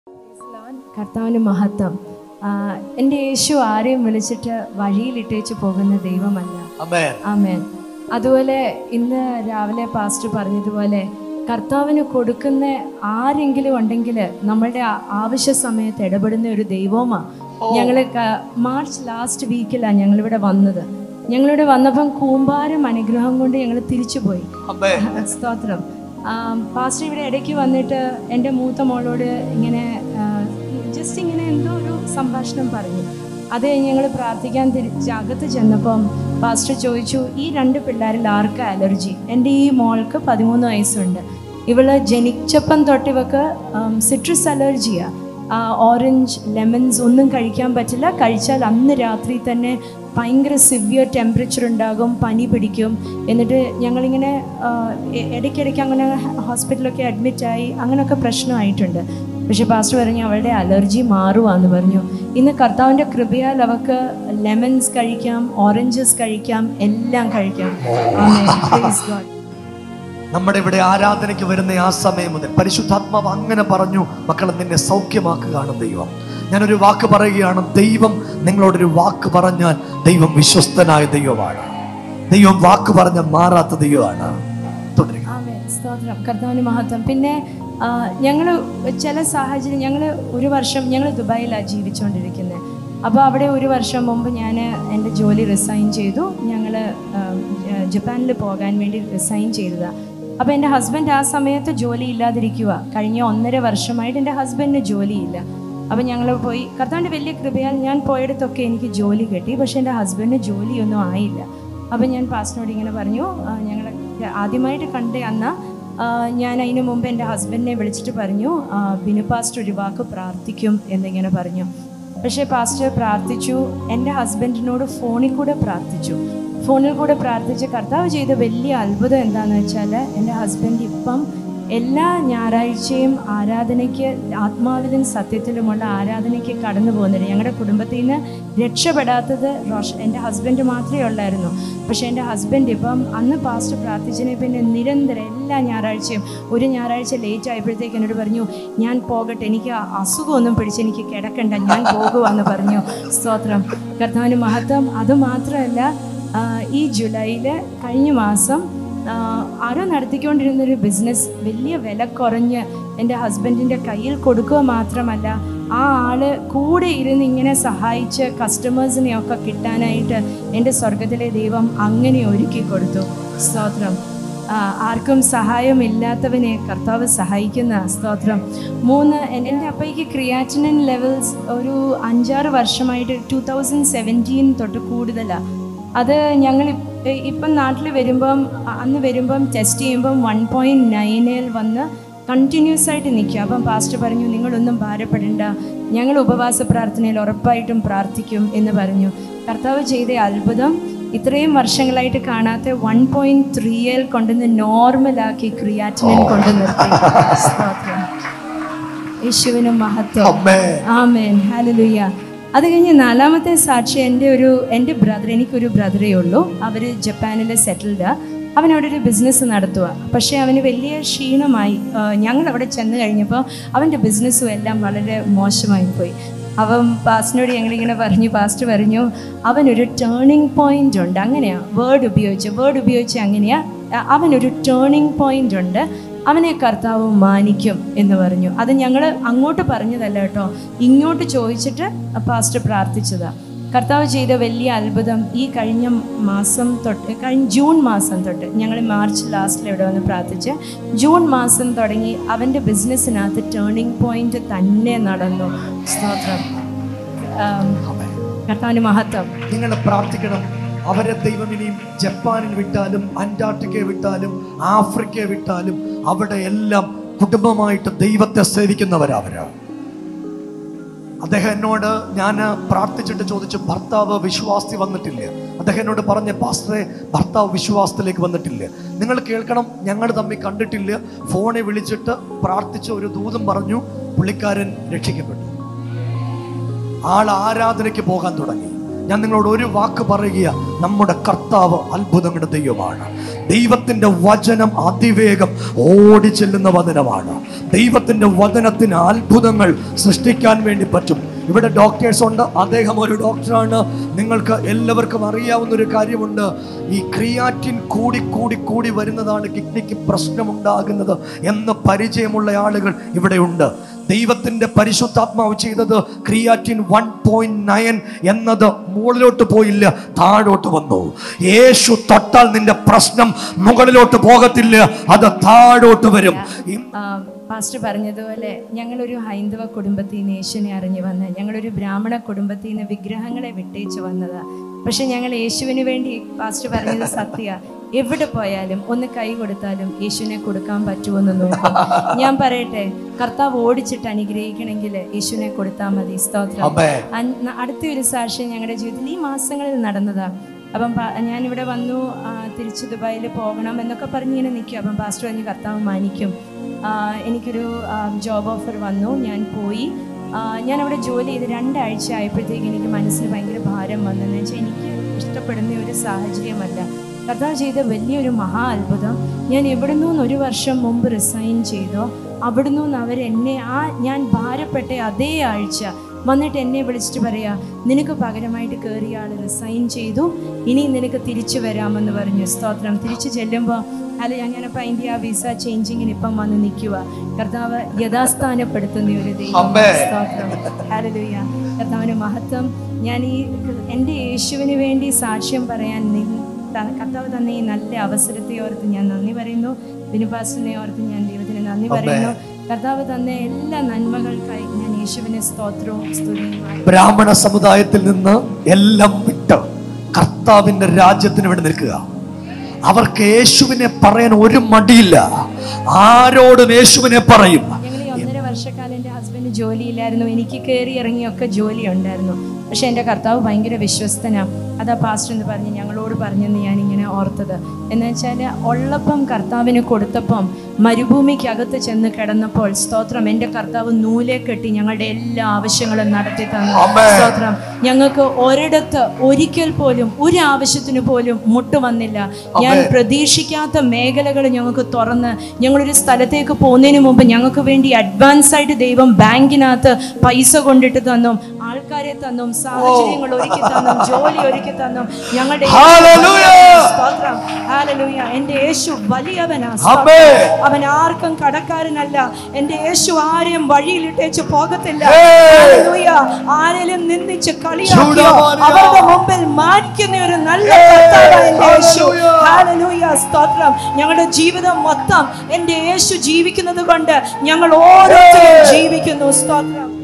കർത്താവിന് മഹത്വം ആ, എൻ്റെ യേശു ആരെയും വിളിച്ചിട്ട് വഴിയിലിട്ടേച്ച് പോകുന്ന ദൈവമല്ല അമേൻ ആമേൻ അതുപോലെ ഇന്ന് രാവിലെ പാസ്റ്റർ പറഞ്ഞതുപോലെ കർത്താവിന് കൊടുക്കുന്ന ആരെങ്കിലും ഉണ്ടെങ്കിൽ നമ്മളുടെ ആ- ആവശ്യ സമയത്ത് ഇടപെടുന്ന ഒരു ദൈവവുമാണ് ഞങ്ങൾ മാർച്ച് ലാസ്റ്റ് വീക്കിലാണ് ഞങ്ങളിവിടെ വന്നത് ഞങ്ങളിവിടെ വന്നപ്പം കൂമ്പാരം അനുഗ്രഹം കൊണ്ട് ഞങ്ങൾ തിരിച്ചുപോയി അമേൻ സ്തോത്രം ആം, പാസ്റ്റർ ഇവിടെ ഇടയ്ക്ക് വന്നിട്ട് എൻ്റെ മൂത്ത മോളോട് ഇങ്ങനെ ജസ്റ്റ് ഇങ്ങനെ എന്തോ ഒരു സംഭാഷണം പറഞ്ഞു അത് കഴിഞ്ഞ് ഞങ്ങൾ പ്രാർത്ഥിക്കാൻ തിരിച്ച് അകത്ത് ചെന്നപ്പം പാസ്റ്റർ ചോദിച്ചു ഈ രണ്ട് പിള്ളേരിൽ ആർക്കാ അലർജി എൻ്റെ ഈ മോൾക്ക് പതിമൂന്ന് വയസ്സുണ്ട് ഇവള് ജനിച്ചപ്പം തൊട്ട് ഇവക്ക് സിട്രസ് അലർജിയാണ് ഓറഞ്ച് ലെമൺസ് ഒന്നും കഴിക്കാൻ പറ്റില്ല കഴിച്ചാൽ അന്ന് രാത്രി തന്നെ ഭയങ്കര സിവിയർ ടെമ്പറേച്ചർ ഉണ്ടാകും പനി പിടിക്കും എന്നിട്ട് ഞങ്ങളിങ്ങനെ ആ, ഇ- ഇടയ്ക്കിടയ്ക്ക് അങ്ങനെ ഹോസ്പിറ്റലൊക്കെ അഡ്മിറ്റായി അങ്ങനെയൊക്കെ പ്രശ്നമായിട്ടുണ്ട് പക്ഷേ പാസ്റ്റർ പറഞ്ഞു അവളുടെ അലർജി മാറുവാന്ന് പറഞ്ഞു ഇന്ന് കർത്താവിൻ്റെ കൃപയാൽ അവൾക്ക് ലെമൺസ് കഴിക്കാം ഓറഞ്ചസ് കഴിക്കാം എല്ലാം കഴിക്കാം Amen. Praise God. നമ്മുടെ ഇവിടെ ആരാധനയ്ക്ക് വരുന്ന ആ സമയം മുതൽ പരിശുദ്ധാത്മാവ് അങ്ങനെ പറഞ്ഞു മക്കളെ നിന്നെ സൗഖ്യമാക്കുകയാണ് ദൈവം ഞാനൊരു വാക്ക് പറയുകയാണ് ദൈവം നിങ്ങളോടൊരു വാക്ക് പറഞ്ഞാൽ ദൈവം വിശ്വസ്തനായ ദൈവമാണ് ദൈവം വാക്ക് പറഞ്ഞ മാറാത്ത ദൈവമാണ് തുടരുക ആമേൻ. സ്തോത്രം കർത്താവിന് മഹത്വം പിന്നെ ഞങ്ങൾ ചില സാഹചര്യം ഞങ്ങൾ ഒരു വർഷം ഞങ്ങൾ ദുബായിലാണ് ജീവിച്ചുകൊണ്ടിരിക്കുന്നത് അപ്പോൾ അവിടെ ഒരു വർഷം മുമ്പ് ഞാൻ എൻ്റെ ജോലി റിസൈൻ ചെയ്തു ഞങ്ങൾ ജപ്പാനിൽ പോകാൻ വേണ്ടി റിസൈൻ ചെയ്തതാണ് അപ്പോൾ എൻ്റെ ഹസ്ബൻഡ് ആ സമയത്ത് ജോലി ഇല്ലാതിരിക്കുക കഴിഞ്ഞ ഒന്നര വർഷമായിട്ട് എൻ്റെ ഹസ്ബൻഡിന് ജോലിയില്ല അപ്പം ഞങ്ങൾ പോയി കർത്താവിൻ്റെ വലിയ കൃപയാൽ ഞാൻ പോയിടത്തൊക്കെ എനിക്ക് ജോലി കിട്ടി പക്ഷേ എൻ്റെ ഹസ്ബൻഡിന് ജോലിയൊന്നും ആയില്ല അപ്പം ഞാൻ പാസ്റ്റിനോട് ഇങ്ങനെ പറഞ്ഞു ഞങ്ങൾ ആദ്യമായിട്ട് കണ്ട അന്ന് ആ, ഞാൻ അതിന് മുമ്പ് എൻ്റെ ഹസ്ബൻഡിനെ വിളിച്ചിട്ട് പറഞ്ഞു ആ, ബിനു പാസ്റ്റർ ഒരു വാക്ക് പ്രാർത്ഥിക്കും എന്നിങ്ങനെ പറഞ്ഞു പക്ഷേ പാസ്റ്റർ പ്രാർത്ഥിച്ചു എൻ്റെ ഹസ്ബൻഡിനോട് ഫോണിൽ കൂടെ പ്രാർത്ഥിച്ചു ഫോണിൽ കൂടെ പ്രാർത്ഥിച്ച് കർത്താവ് ചെയ്ത വലിയ അത്ഭുതം എന്താണെന്ന് വെച്ചാൽ എൻ്റെ ഹസ്ബൻഡ് ഇപ്പം എല്ലാ ഞായറാഴ്ചയും ആരാധനയ്ക്ക് ആത്മാവിലും സത്യത്തിലുമുള്ള ആരാധനയ്ക്ക് കടന്നു പോകുന്നുണ്ട് ഞങ്ങളുടെ കുടുംബത്തിൽ നിന്ന് രക്ഷപ്പെടാത്തത് റോഷ എൻ്റെ ഹസ്ബൻഡ് മാത്രമേ ഉള്ളായിരുന്നു പക്ഷേ എൻ്റെ ഹസ്ബൻഡ് ഇപ്പം അന്ന് പാസ്റ്റ് പ്രാർത്ഥിച്ചതിനെ പിന്നെ നിരന്തരം എല്ലാ ഞായറാഴ്ചയും ഒരു ഞായറാഴ്ച ലേറ്റ് ആയപ്പോഴത്തേക്ക് എന്നോട് പറഞ്ഞു ഞാൻ പോകട്ടെ എനിക്ക് ആ അസുഖമൊന്നും പിടിച്ച് എനിക്ക് കിടക്കണ്ട ഞാൻ പോകുവാന്ന് പറഞ്ഞു സ്തോത്രം കർത്താവിന് മഹത്വം അതുമാത്രമല്ല ആ, ഈ ജൂലൈയിൽ കഴിഞ്ഞ മാസം ആഹ് ആരോ നടത്തിക്കൊണ്ടിരുന്നൊരു ബിസിനസ് വലിയ വില കുറഞ്ഞ് എൻ്റെ ഹസ്ബൻഡിൻ്റെ കയ്യിൽ കൊടുക്കുക മാത്രമല്ല ആ ആള് കൂടെ ഇരുന്ന് ഇങ്ങനെ സഹായിച്ച് കസ്റ്റമേഴ്സിനെയൊക്കെ കിട്ടാനായിട്ട് എൻ്റെ സ്വർഗത്തിലെ ദൈവം അങ്ങനെ ഒരുക്കി കൊടുത്തു സ്തോത്രം ആ, ആർക്കും സഹായമില്ലാത്തവനെ കർത്താവ് സഹായിക്കുന്ന സ്തോത്രം മൂന്ന് എൻ- എൻ്റെ അപ്പയ്ക്ക് ക്രിയാറ്റിനിൻ ലെവൽസ് ഒരു അഞ്ചാറ് വർഷമായിട്ട് ടു തൗസൻഡ് സെവൻറ്റീൻ തൊട്ട് കൂടുതലാണ് അത് ഞങ്ങൾ ഇപ്പ- ഇപ്പം നാട്ടിൽ വരുമ്പം അ- അന്ന് വരുമ്പം ടെസ്റ്റ് ചെയ്യുമ്പം വൺ പോയിൻറ്റ് നയനിൽ വന്ന് കണ്ടിന്യൂസ് ആയിട്ട് നിൽക്കുക അപ്പം പാസ്റ്റർ പറഞ്ഞു നിങ്ങളൊന്നും ഭാരപ്പെടേണ്ട ഞങ്ങൾ ഉപവാസ പ്രാർത്ഥനയിൽ ഉറപ്പായിട്ടും പ്രാർത്ഥിക്കും എന്ന് പറഞ്ഞു കർത്താവ് ചെയ്ത അത്ഭുതം ഇത്രയും വർഷങ്ങളായിട്ട് കാണാത്ത വൺ പോയിൻറ്റ് ത്രീയിൽ കൊണ്ടുവന്ന് നോർമലാക്കി ക്രിയാറ്റിനിൽ കൊണ്ടു നിർത്തി സ്തോത്രം. യേശുവിന് മഹത്വം അമ്മേ ആമേൻ ഹാലലുയ്യ അത് കഴിഞ്ഞ് നാലാമത്തെ സാക്ഷി എൻ്റെ ഒരു എൻ്റെ ബ്രദർ എനിക്കൊരു ബ്രദറേ ഉള്ളൂ അവർ ജപ്പാനിൽ സെറ്റിൽഡ് അവൻ അവിടെ ഒരു ബിസിനസ് നടത്തുക പക്ഷേ അവന് വലിയ ക്ഷീണമായി ഞങ്ങൾ അവിടെ ചെന്ന് കഴിഞ്ഞപ്പോൾ അവൻ്റെ ബിസിനസ്സും എല്ലാം വളരെ മോശമായി പോയി അവൻ പാസ്റ്റിനോട് ഞങ്ങളിങ്ങനെ പറഞ്ഞു പാസ്റ്റ് പറഞ്ഞു അവനൊരു ടേണിംഗ് പോയിന്റ് ഉണ്ട് അങ്ങനെയാണ് വേർഡ് ഉപയോഗിച്ച് വേർഡ് ഉപയോഗിച്ച് അങ്ങനെയാണ് അവനൊരു ടേണിംഗ് പോയിന്റ് ഉണ്ട് അവനെ കർത്താവ് മാനിക്കും എന്ന് പറഞ്ഞു അത് ഞങ്ങൾ അങ്ങോട്ട് പറഞ്ഞതല്ല കേട്ടോ ഇങ്ങോട്ട് ചോദിച്ചിട്ട് പാസ്റ്റർ പ്രാർത്ഥിച്ചതാ കർത്താവ് ചെയ്ത വലിയ അത്ഭുതം ഈ കഴിഞ്ഞ മാസം തൊട്ട് കഴിഞ്ഞ ജൂൺ മാസം തൊട്ട് ഞങ്ങൾ മാർച്ച് ലാസ്റ്റിൽ ഇവിടെ വന്ന് പ്രാർത്ഥിച്ച് ജൂൺ മാസം തുടങ്ങി അവൻ്റെ ബിസിനസ്സിനകത്ത് ടേണിംഗ് പോയിന്റ് തന്നെ നടന്നു സ്തോത്രം ആം, കർത്താവിൻ്റെ മഹത്വം നിങ്ങൾ പ്രാർത്ഥിക്കണം അവരെ ദൈവം ഇനിയും ജപ്പാനിൽ വിട്ടാലും അന്റാർട്ടിക്ക വിട്ടാലും ആഫ്രിക്ക വിട്ടാലും അവിടെ എല്ലാം കുടുംബമായിട്ട് ദൈവത്തെ സേവിക്കുന്നവരവരാ അദ്ദേഹം എന്നോട് ഞാൻ പ്രാർത്ഥിച്ചിട്ട് ചോദിച്ചു ഭർത്താവ് വിശ്വാസി വന്നിട്ടില്ല അദ്ദേഹം എന്നോട് പറഞ്ഞ പാസ്റ്ററെ ഭർത്താവ് വിശ്വാസത്തിലേക്ക് വന്നിട്ടില്ല നിങ്ങൾ കേൾക്കണം ഞങ്ങൾ തമ്മിൽ കണ്ടിട്ടില്ല ഫോണിൽ വിളിച്ചിട്ട് പ്രാർത്ഥിച്ച ഒരു ദൂതം പറഞ്ഞു പുള്ളിക്കാരൻ രക്ഷിക്കപ്പെട്ടു ആൾ ആരാധനയ്ക്ക് പോകാൻ തുടങ്ങി ഞാൻ നിങ്ങളോട് ഒരു വാക്ക് പറയുക നമ്മുടെ കർത്താവ് അത്ഭുതങ്ങളുടെ ദൈവമാണ് ദൈവത്തിന്റെ വചനം അതിവേഗം ഓടി ചെല്ലുന്ന വചനമാണ് ദൈവത്തിന്റെ വചനത്തിന് അത്ഭുതങ്ങൾ സൃഷ്ടിക്കാൻ വേണ്ടി പറ്റും ഇവിടെ ഡോക്ടേഴ്സ് ഉണ്ട് അദ്ദേഹം ഒരു ഡോക്ടറാണ് നിങ്ങൾക്ക് എല്ലാവർക്കും അറിയാവുന്ന ഒരു കാര്യമുണ്ട് ഈ ക്രിയാറ്റിൻ കൂടി കൂടി കൂടി വരുന്നതാണ് കിഡ്നിക്ക് പ്രശ്നമുണ്ടാകുന്നത് എന്ന് പരിചയമുള്ള ആളുകൾ ഇവിടെ ഉണ്ട് ദൈവത്തിന്റെ പരിശുദ്ധാത്മാവ് ചെയ്തത് ക്രിയാറ്റിൻ വൺ പോയിന്റ് നയൻ എന്നത് മുകളിലോട്ട് പോയില്ല താഴോട്ട് വന്നു യേശു തൊട്ടാൽ നിന്റെ പ്രശ്നം മുകളിലോട്ട് പോകത്തില്ല അത് താഴോട്ട് വരും ഈ ആ, പാസ്റ്റർ പറഞ്ഞതുപോലെ ഞങ്ങളൊരു ഹൈന്ദവ കുടുംബത്തിൽ നിന്ന് യേശുവിനെ അറിഞ്ഞു വന്ന് ഞങ്ങളൊരു ബ്രാഹ്മണ കുടുംബത്തിൽ നിന്ന് വിഗ്രഹങ്ങളെ വിട്ടേച്ച് വന്നതാ പക്ഷെ ഞങ്ങൾ യേശുവിന് വേണ്ടി പാസ്റ്റർ പറഞ്ഞത് സത്യ എവിടെ പോയാലും ഒന്ന് കൈ കൊടുത്താലും യേശുവിനെ കൊടുക്കാൻ പറ്റുമെന്ന് നോക്കും ഞാൻ പറയട്ടെ കർത്താവ് ഓടിച്ചിട്ട് അനുഗ്രഹിക്കണമെങ്കിൽ യേശുവിനെ കൊടുത്താൽ മതി സ്തോത്രം അമേ അൻ- അടുത്ത ഒരു സാക്ഷ്യം ഞങ്ങളുടെ ജീവിതത്തിൽ ഈ മാസങ്ങളിൽ നടന്നതാ അപ്പം പ- ഞാനിവിടെ വന്നു ആ, തിരിച്ച് ദുബായിൽ പോകണം എന്നൊക്കെ പറഞ്ഞ് ഇങ്ങനെ നിൽക്കും അപ്പം പാസ്റ്റർ പറഞ്ഞ് കർത്താവ് മാനിക്കും ആ, എനിക്കൊരു ജോബ് ഓഫർ വന്നു ഞാൻ പോയി ആ, ഞാൻ അവിടെ ജോലി ചെയ്ത് രണ്ടാഴ്ച ആയപ്പോഴത്തേക്ക് എനിക്ക് മനസ്സിന് ഭയങ്കര ഭാരം വന്നെന്ന് വെച്ചാൽ എനിക്ക് ഇഷ്ടപ്പെടുന്ന ഒരു സാഹചര്യമല്ല കർത്താവ് ചെയ്ത വലിയൊരു മഹാ അത്ഭുതം ഞാൻ എവിടെ നിന്ന് ഒരു വർഷം മുമ്പ് റിസൈൻ ചെയ്തോ അവിടെ നിന്ന് അവരെന്നെ ആ ഞാൻ ഭാരപ്പെട്ട അതേ ആഴ്ച വന്നിട്ട് എന്നെ വിളിച്ചിട്ട് പറയാ നിനക്ക് പകരമായിട്ട് കയറിയ ആൾ റിസൈൻ ചെയ്തു ഇനി നിനക്ക് തിരിച്ചു വരാമെന്ന് പറഞ്ഞു സ്തോത്രം തിരിച്ചു ചെല്ലുമ്പോൾ അല്ല ഞാനപ്പോൾ അതിൻ്റെ ആ വിസ ചേഞ്ചിങ്ങിന് ഇപ്പം വന്ന് നിൽക്കുക കർത്താവ് യഥാസ്ഥാനപ്പെടുത്തുന്ന ഒരു ദൈവം അമ്മേ. സ്തോത്രം ഹല്ലേലൂയ കർത്താവിന് മഹത്വം ഞാൻ ഈ എൻ്റെ യേശുവിന് വേണ്ടി സാക്ഷ്യം പറയാൻ നി- ത- കർത്താവ് തന്ന ഈ നല്ല അവസരത്തെ ഓർത്ത് ഞാൻ നന്ദി പറയുന്നു ബിനുപാസിനെ ഓർത്ത് ഞാൻ ദൈവത്തിന് നന്ദി പറയുന്നു കർത്താവ് തന്ന എല്ലാ നന്മകൾക്കായി ഞാൻ യേശുവിനെ സ്തോത്രവും സ്തുതിയും ബ്രാഹ്മണ സമുദായത്തിൽ നിന്ന് എല്ലാം വിട്ട് കർത്താവിന്റെ രാജ്യത്തിന് വേണ്ടി നിൽക്കുക അവർക്ക് യേശുവിനെ പറയാൻ ഒരു മടിയില്ല ആരോടും യേശുവിനെ പറയും ഞങ്ങൾ ഈ ഒന്നര വർഷക്കാലം എൻ്റെ ഹസ്ബൻഡ് ജോലിയില്ലായിരുന്നു എനിക്ക് കയറി ഇറങ്ങിയൊക്കെ ജോലി ഉണ്ടായിരുന്നു പക്ഷെ എൻ്റെ കർത്താവ് ഭയങ്കര വിശ്വസ്തനാ അതാ പാസ്റ്റർ എന്ന് പറഞ്ഞ് ഞങ്ങളോട് പറഞ്ഞെന്ന് ഞാനിങ്ങനെ ഓർത്തത് എന്ന് വെച്ചാൽ ഉള്ളപ്പം കർത്താവിന് കൊടുത്തപ്പം മരുഭൂമിക്കകത്ത് ചെന്ന് കിടന്നപ്പോൾ സ്തോത്രം എൻ്റെ കർത്താവ് നൂലെ കെട്ടി ഞങ്ങളുടെ എല്ലാ ആവശ്യങ്ങളും നടത്തി തന്നു ആമേൻ. സ്തോത്രം ഞങ്ങൾക്ക് ഒരിടത്ത് ഒരിക്കൽ പോലും ഒരു ആവശ്യത്തിന് പോലും മുട്ട് വന്നില്ല ഞാൻ പ്രതീക്ഷിക്കാത്ത മേഖലകൾ ഞങ്ങൾക്ക് തുറന്ന് ഞങ്ങളൊരു സ്ഥലത്തേക്ക് പോകുന്നതിന് മുമ്പ് ഞങ്ങൾക്ക് വേണ്ടി അഡ്വാൻസ് ആയിട്ട് ദൈവം ബാങ്കിനകത്ത് പൈസ കൊണ്ടിട്ട് തന്നും ആൾക്കാരെ തന്നും സാഹചര്യങ്ങൾ ഒരുക്കി തന്നും ജോലി ഒരുക്കി തന്നും ഞങ്ങളുടെ യേശു Hallelujah. സ്തോത്രം Hallelujah. എന്റെ യേശു വലിയവനാ ആമേൻ. സ്തോത്രം. അവൻ ആർക്കും കടക്കാരനല്ല എന്റെ യേശു ആരെയും വഴിയിലിട്ടേച്ച് പോകത്തില്ല Hey. Hallelujah. ആരെയും നിന്ദിച്ച് കളിയാക്കിയോ ചൂടാമാറിയോ. അവരുടെ മുമ്പിൽ മാനിക്കുന്ന ഒരു നല്ല Hey. കർത്താവാണ് എന്റെ യേശു Hallelujah. Hallelujah. സ്തോത്രം ഞങ്ങളുടെ ജീവിതം മൊത്തം എന്റെ യേശു ജീവിക്കുന്നത് കൊണ്ട് ഞങ്ങൾ ഓരോരുത്തരും ജീവിക്കുന്നു സ്തോത്രം